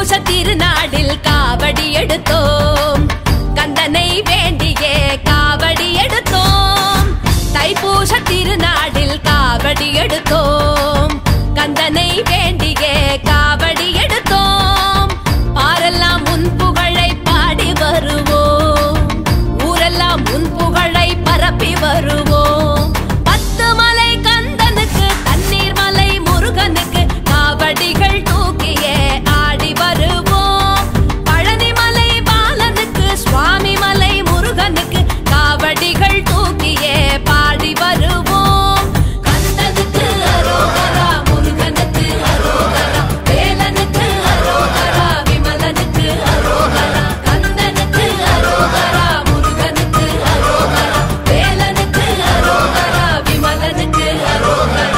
தைப்பூச திருநாடில் காவடி எடுத்தோம் கந்தனை வேண்டியே காவடி எடுத்தோம் தைப்பூச திருநாடில் காவடி எடுத்தோம் கந்தனை வேண்டியே காவடி எடுத்தோம் பாரெல்லாம் உன் புகழை பாடி வருவோம் ஊரெல்லாம் உன் புகழை பரப்பி வருவோம் பத்து மலை கந்தனுக்கு தண்ணீர் மலை முருகனுக்கு காவடிகள் தூக்கியே ஆடி வருவோம் பழனி மலை பாலனுக்கு சுவாமி மலை முருகனுக்கு காவடிகள் தூக்கியே பாடி வருவோம் கந்தனுக்கு அரோகரா முருகனுக்கு அரோகரா வேலனுக்கு அரோகரா விமலனுக்கு அரோகரா கந்தனுக்கு அரோகரா முருகனுக்கு அரோகரா வேலனுக்கு அரோகரா விமலனுக்கு அரோகரா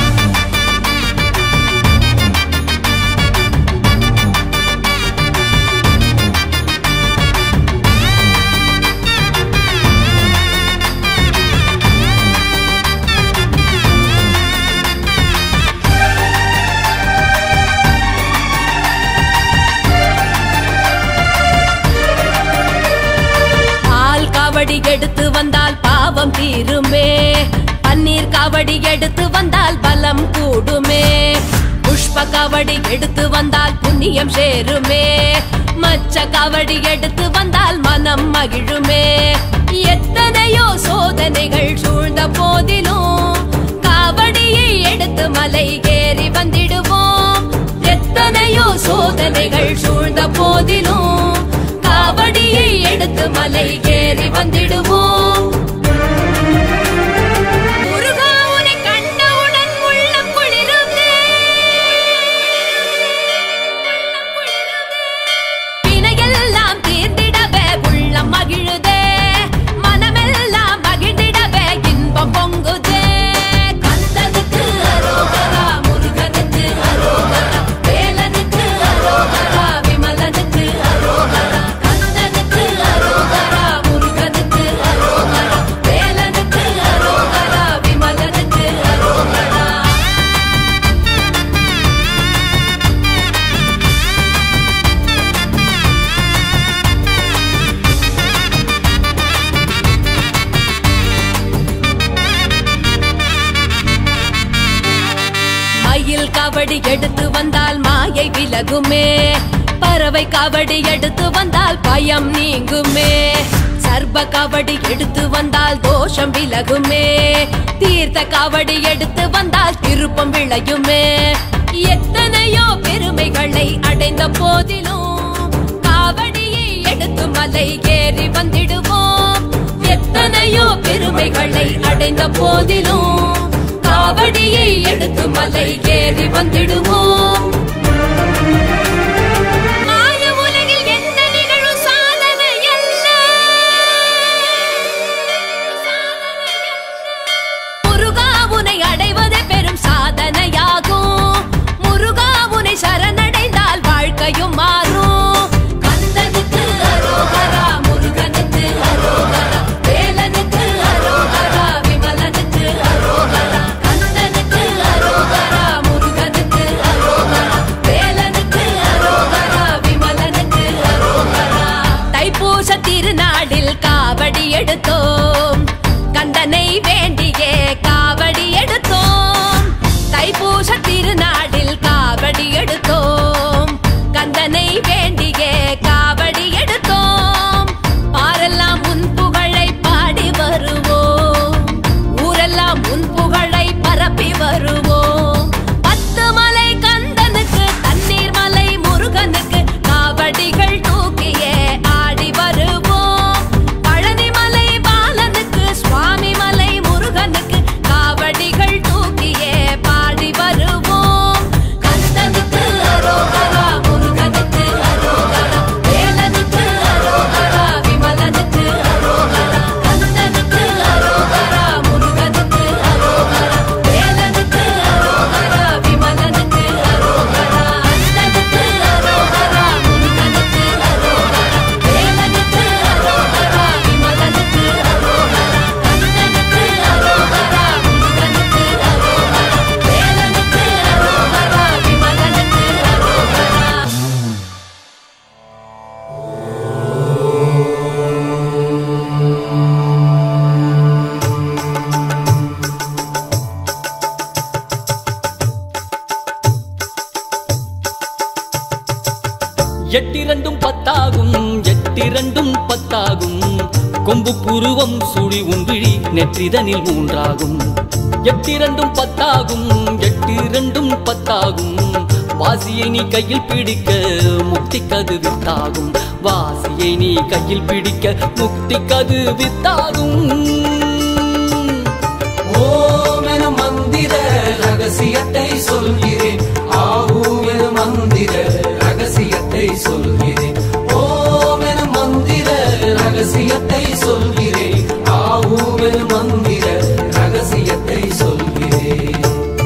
பால் காவடி எடுத்து வந்தால் பாவம் தீருமே பன்னீர் காவடி எடுத்து வந்தால் பலம் கூடுமே புஷ்ப காவடி எடுத்து வந்தால் புண்ணியம் சேருமே மச்ச காவடி எடுத்து வந்தால் மனம் மகிழுமே எத்தனையோ சோதனைகள் சூழ்ந்த போதிலும் காவடியை எடுத்து மலை ஏறி வந்திடுவோம் எத்தனையோ சோதனைகள் சூழ்ந்த போதிலும் காவடியை எடுத்து மலை ஏறி வந்திடுவோம் முருகா, உன்னை கண்டவுடன் உள்ளம் குளிருதே. வினையெல்லாம் தீர்ந்திடவே உள்ளம் மகிழுதே மனமெல்லாம் மகிழ்ந்திடவே இன்பம் பொங்குதே கந்தனுக்கு அரோகரா முருகனுக்கு அரோகரா வேலனுக்கு அரோகரா விமலனுக்கு அரோகரா கந்தனுக்கு அரோகரா முருகனுக்கு அரோகரா வேலனுக்கு அரோகரா விமலனுக்கு அரோகரா மயில் காவடி எடுத்து வந்தால் மாயை விலகுமே பறவை காவடி எடுத்து வந்தால் பயம் நீங்குமே சர்ப காவடி எடுத்து வந்தால் தோஷம் விலகுமே தீர்த்த காவடி எடுத்து வந்தால் திருப்பம் விளையுமே எத்தனையோ பெருமைகளை அடைந்த போதிலும் காவடியை எடுத்து மலை ஏறி வந்திடுவோம் எத்தனையோ பெருமைகளை அடைந்த போதிலும் காவடியை எடுத்து மலை ஏறி வந்திடுவோம் மாய உலகில் எந்த நிகழும் சாதனை அல்ல. முருகா உனை அடைவதே பெரும் சாதனையாகும் முருகா உனை சரணடைந்தால் வாழ்க்கையும் மாறும் கந்தனுக்கு அரோகரா முருகனுக்கு அரோகரா வேலனுக்கு அரோகரா விமலனுக்கு அரோகரா கந்தனுக்கு அரோகரா முருகனுக்கு அரோகரா எட்டிரண்டும் பத்தாகும் எட்டிரண்டும் பத்தாகும் கொம்பு புருவம் சுழி உன்விழி நெற்றிதனில் மூன்றாகும் எட்டிரண்டும் பத்தாகும் எட்டிரண்டும் பத்தாகும் வாசியை நீ கையில் பிடிக்க முக்தி கது வித்தாகும் வாசியை நீ கையில் பிடிக்க முக்தி கது வித்தாகும் ஓம் என மந்திர ரகசியத்தை சொல்கிறேன் ஆஹூ என மந்திர ரகசியத்தை சொல்கிறேன் ஓம் என மந்திர ரகசியத்தை சொல்கிறேன் ஆஹூ என மந்திர ரகசியத்தை சொல்கிறேன்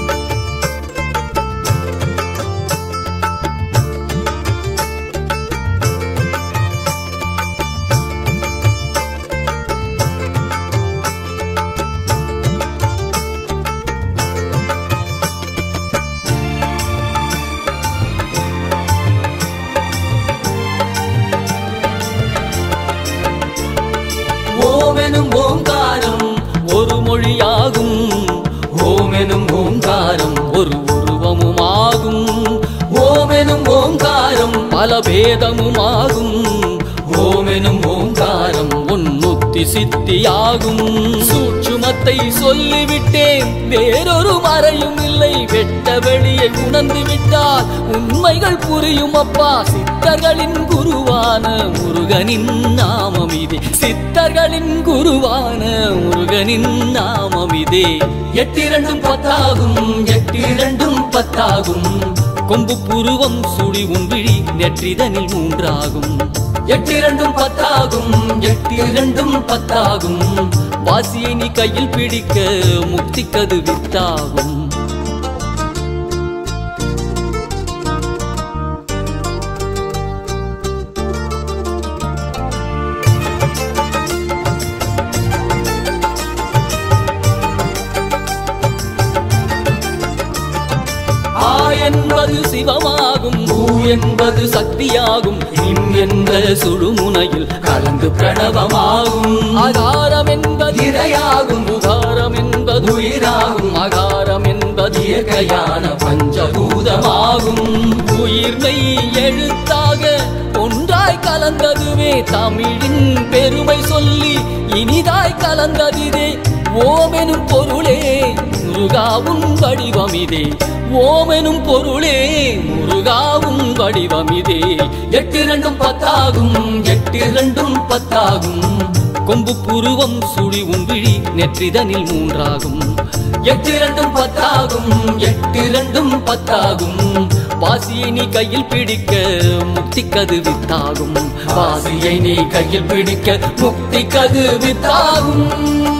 ஓமெனும் ஓங்காரம் ஒரு மொழியாகும் ஓமெனும் ஓங்காரம் ஒரு உருவமுமாகும் ஓமெனும் ஓங்காரம் பல பேதமுமாகும் ஓமெனும் ஓங்காரம் உன்னுத்தி சித்தியாகும் சூட்சுமத்தை சொல்லிவிட்டேன் வேறொரு மறையும் இல்லை வெட்ட வெளியை உணர்ந்து விட்டால் உண்மைகள் புரியும் அப்பா சித்தர்களின் குருவான முருகனின் நாமம் இதே சித்தர்களின் குருவான முருகனின் நாமம் இதே எட்டிரண்டும் பத்தாகும் எட்டிரண்டும் பத்தாகும் கொம்பு புருவம் சுழி உன்விழி நெற்றிதனில் மூன்றாகும் எட்டிரண்டும் பத்தாகும் எட்டிரண்டும் பத்தாகும் வாசியை நீ கையில் பிடிக்க முக்தி கது வித்தாகும் ஆ என்பது சிவமாகும் ஊ என்பது சக்தியாகும் இம் என்ற சுழுமுனையில் கலந்து பிரணவமாகும் ஆகாரம் என்பது இரையாகும் உகாரம் என்பது உயிராகும் அகாரம் என்பது இயற்கையான பஞ்சபூதமாகும் உயிர்மை எழுத்தாக ஒன்றாய் கலந்ததுவே தமிழின் பெருமை சொல்லி இனிதாய் கலந்ததிதே ஓமெனும் பொருளே முருகாவும் வடிவமிதே ஓமெனும் பொருளே முருகாவும் வடிவமிதே எட்டிரண்டும் பத்தாகும் எட்டிரண்டும் பத்தாகும் கொம்பு புருவம் சுழி உன்விழி நெற்றிதனில் மூன்றாகும் எட்டிரண்டும் பத்தாகும் எட்டிரண்டும் பத்தாகும் வாசியை நீ கையில் பிடிக்க முக்தி கது வித்தாகும் வாசியை நீ கையில் பிடிக்க முக்தி கது வித்தாகும்